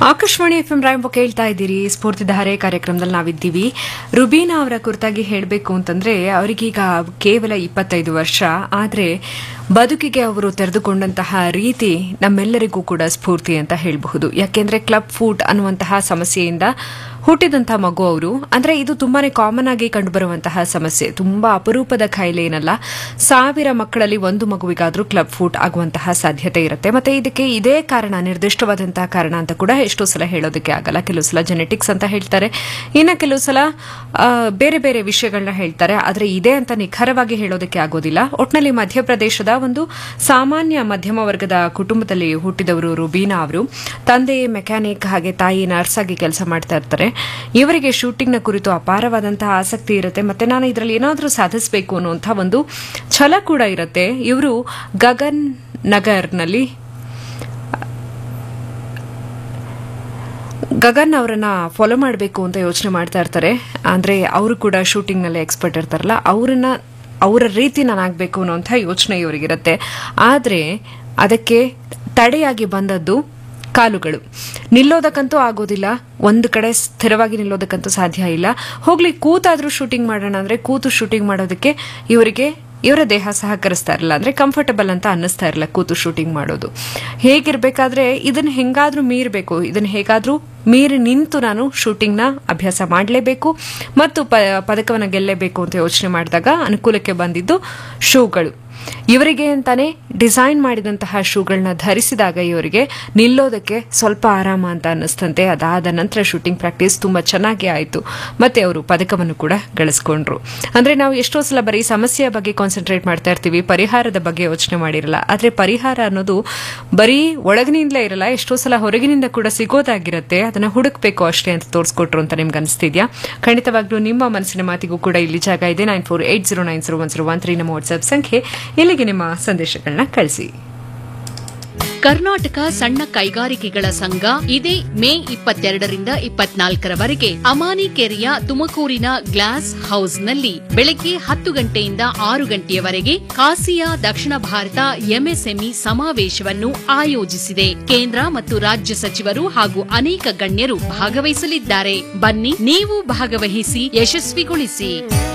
Akashvani F M ರಾಯಂಬ ಕೇಳ್ತಾ ಇದ್ದೀರಿ ಸ್ಫೂರ್ತಿಧಾರೆ ಕಾರ್ಯಕ್ರಮದಲ್ಲಿ ನಾವಿದ್ದೀವಿ ರುಬೀನಾ ಅವರ ಕುರಿತಾಗಿ ಹೇಳಬೇಕು ಅಂತಂದ್ರೆ ಅವರಿಗೀಗ ಕೇವಲ ಇಪ್ಪತ್ತೈದು ವರ್ಷ ಆದರೆ ಬದುಕಿಗೆ ಅವರು ತೆರೆದುಕೊಂಡಂತಹ ರೀತಿ ನಮ್ಮೆಲ್ಲರಿಗೂ ಕೂಡ ಸ್ಫೂರ್ತಿ ಅಂತ ಹೇಳಬಹುದು ಯಾಕೆಂದ್ರೆ ಕ್ಲಬ್ ಫುಡ್ ಅನ್ನುವಂತಹ ಸಮಸ್ಯೆಯಿಂದ ಹುಟ್ಟಿದಂತಹ ಮಗು ಅವರು ಅಂದ್ರೆ ಇದು ತುಂಬಾನೇ ಕಾಮನ್ ಆಗಿ ಕಂಡುಬರುವಂತಹ ಸಮಸ್ಯೆ ತುಂಬಾ ಅಪರೂಪದ ಕಾಯಿಲೆ ಏನಲ್ಲ ಸಾವಿರ ಮಕ್ಕಳಲ್ಲಿ ಒಂದು ಮಗುವಿಗಾದ್ರೂ ಕ್ಲಬ್ ಫುಡ್ ಆಗುವಂತಹ ಸಾಧ್ಯತೆ ಇರುತ್ತೆ ಮತ್ತೆ ಇದಕ್ಕೆ ಇದೇ ಕಾರಣ ನಿರ್ದಿಷ್ಟವಾದಂತಹ ಕಾರಣ ಅಂತ ಕೂಡ ಎಷ್ಟೋ ಸಲ ಹೇಳೋದಕ್ಕೆ ಆಗಲ್ಲ ಕೆಲವು ಸಲ ಜೆನೆಟಿಕ್ಸ್ ಅಂತ ಹೇಳ್ತಾರೆ ಇನ್ನು ಕೆಲವು ಸಲ ಆ, ಬೇರೆ ಬೇರೆ ವಿಷಯಗಳನ್ನ ಹೇಳ್ತಾರೆ ಆದ್ರೆ ಇದೇ ಅಂತ ನಿಖರವಾಗಿ ಹೇಳೋದಕ್ಕೆ ಆಗೋದಿಲ್ಲ ಒಟ್ನಲ್ಲಿ ಮಧ್ಯಪ್ರದೇಶದ ಒಂದು ಸಾಮಾನ್ಯ ಮಧ್ಯಮ ವರ್ಗದ ಕುಟುಂಬದಲ್ಲಿ ಹುಟ್ಟಿದವರು ರುಬೀನಾ ಅವರು ತಂದೆ ಮೆಕ್ಯಾನಿಕ್ ಹಾಗೆ ತಾಯಿ ನರ್ಸ್ ಆಗಿ ಕೆಲಸ ಮಾಡ್ತಾ ಇರ್ತಾರೆ ಇವರಿಗೆ ಶೂಟಿಂಗ್ ನ ಕುರಿತು ಅಪಾರವಾದಂತಹ ಆಸಕ್ತಿ ಇರುತ್ತೆ ಮತ್ತೆ ನಾನು ಇದರಲ್ಲಿ ಏನಾದರೂ ಸಾಧಿಸಬೇಕು ಅನ್ನುವಂಥ ಒಂದು ಛಲ ಕೂಡ ಇರುತ್ತೆ ಇವರು ಗಗನ್ ನಗರ್ನಲ್ಲಿ ಗಗನ್ ಅವರನ್ನ ಫಾಲೋ ಮಾಡಬೇಕು ಅಂತ ಯೋಚನೆ ಮಾಡ್ತಾ ಇರ್ತಾರೆ ಅಂದ್ರೆ ಅವರು ಕೂಡ ಶೂಟಿಂಗ್ ನಲ್ಲಿ ಎಕ್ಸ್ಪರ್ಟ್ ಇರ್ತಾರಲ್ಲ ಅವರನ್ನ ಅವರ ರೀತಿ ನಾನು ಆಗ್ಬೇಕು ಅನ್ನೋಂಥ ಯೋಚನೆ ಇವರಿಗಿರುತ್ತೆ ಆದ್ರೆ ಅದಕ್ಕೆ ತಡೆಯಾಗಿ ಬಂದದ್ದು ಕಾಲುಗಳು ನಿಲ್ಲೋದಕ್ಕಂತೂ ಆಗೋದಿಲ್ಲ ಒಂದು ಕಡೆ ಸ್ಥಿರವಾಗಿ ನಿಲ್ಲೋದಕ್ಕಂತೂ ಸಾಧ್ಯ ಇಲ್ಲ ಹೋಗ್ಲಿ ಕೂತಾದ್ರೂ ಶೂಟಿಂಗ್ ಮಾಡೋಣ ಅಂದ್ರೆ ಕೂತು ಶೂಟಿಂಗ್ ಮಾಡೋದಕ್ಕೆ ಇವರಿಗೆ ಇವರ ದೇಹ ಸಹಕರಿಸ್ತಾ ಇರಲಿಲ್ಲ ಅಂದ್ರೆ ಕಂಫರ್ಟಬಲ್ ಅಂತ ಅನ್ನಿಸ್ತಾ ಇರಲಿಲ್ಲ ಕೂತು ಶೂಟಿಂಗ್ ಮಾಡೋದು ಹೇಗಿರ್ಬೇಕಾದ್ರೆ ಇದನ್ನ ಹೆಂಗಾದ್ರೂ ಮೀರಬೇಕು ಇದನ್ನ ಹೇಗಾದ್ರೂ ಮೀರಿ ನಿಂತು ನಾನು ಶೂಟಿಂಗ್ನ ಅಭ್ಯಾಸ ಮಾಡಲೇಬೇಕು ಮತ್ತು ಪ ಪದಕವನ್ನು ಗೆಲ್ಲಲೇಬೇಕು ಅಂತ ಯೋಚನೆ ಮಾಡಿದಾಗ ಅನುಕೂಲಕ್ಕೆ ಬಂದಿದ್ದು ಶೂಗಳು ಇವರಿಗೆ ಅಂತಾನೆ ಡಿಸೈನ್ ಮಾಡಿದಂತಹ ಶೂಗಳನ್ನ ಧರಿಸಿದಾಗ ಇವರಿಗೆ ನಿಲ್ಲೋದಕ್ಕೆ ಸ್ವಲ್ಪ ಆರಾಮ ಅಂತ ಅನ್ನಿಸ್ತಂತೆ ಅದಾದ ನಂತರ ಶೂಟಿಂಗ್ ಪ್ರಾಕ್ಟೀಸ್ ತುಂಬಾ ಚೆನ್ನಾಗಿ ಆಯಿತು ಮತ್ತೆ ಅವರು ಪದಕವನ್ನು ಕೂಡ ಗಳಿಸ್ಕೊಂಡ್ರು ಅಂದ್ರೆ ನಾವು ಎಷ್ಟೋ ಸಲ ಬರೀ ಸಮಸ್ಯೆಯ ಬಗ್ಗೆ ಕಾನ್ಸಂಟ್ರೇಟ್ ಮಾಡ್ತಾ ಇರ್ತೀವಿ ಪರಿಹಾರದ ಬಗ್ಗೆ ಯೋಚನೆ ಮಾಡಿರಲ್ಲ ಆದ್ರೆ ಪರಿಹಾರ ಅನ್ನೋದು ಬರೀ ಒಳಗಿನಿಂದಲೇ ಇರಲ್ಲ ಎಷ್ಟೋ ಸಲ ಹೊರಗಿನಿಂದ ಕೂಡ ಸಿಗೋದಾಗಿರುತ್ತೆ ಅದನ್ನ ಹುಡುಕ್ಬೇಕು ಅಷ್ಟೇ ಅಂತ ತೋರಿಸ್ಕೊಟ್ರು ಅಂತ ನಿಮ್ಗೆ ಅನಿಸ್ತಿದ್ಯಾ ಖಂಡಿತವಾಗ್ಲೂ ನಿಮ್ಮ ಮನಸ್ಸಿನ ಮಾತಿಗೂ ಕೂಡ ಇಲ್ಲಿ ಜಾಗ ಇದೆ nine four eight zero nine zero one zero one three ನಮ್ಮ ವಾಟ್ಸ್ಆಪ್ ಸಂಖ್ಯೆ ಇಲ್ಲಿಗೆ ನಿಮ್ಮ ಸಂದೇಶಗಳನ್ನ ಕಳಿಸಿ ಕರ್ನಾಟಕ ಸಣ್ಣ ಕೈಗಾರಿಕೆಗಳ ಸಂಘ ಇದೇ ಮೇ ಇಪ್ಪತ್ತೆರಡರಿಂದ ಇಪ್ಪತ್ನಾಲ್ಕರವರೆಗೆ ಅಮಾನಿಕೆರೆಯ ತುಮಕೂರಿನ ಗ್ಲಾಸ್ ಹೌಸ್ನಲ್ಲಿ ಬೆಳಗ್ಗೆ ಹತ್ತು ಗಂಟೆಯಿಂದ ಆರು ಗಂಟೆಯವರೆಗೆ ಕಾಸಿಯಾ ದಕ್ಷಿಣ ಭಾರತ ಎಂಎಸ್ಎಂಇ ಸಮಾವೇಶವನ್ನು ಆಯೋಜಿಸಿದೆ ಕೇಂದ್ರ ಮತ್ತು ರಾಜ್ಯ ಸಚಿವರು ಹಾಗೂ ಅನೇಕ ಗಣ್ಯರು ಭಾಗವಹಿಸಲಿದ್ದಾರೆ ಬನ್ನಿ ನೀವು ಭಾಗವಹಿಸಿ ಯಶಸ್ವಿಗೊಳಿಸಿ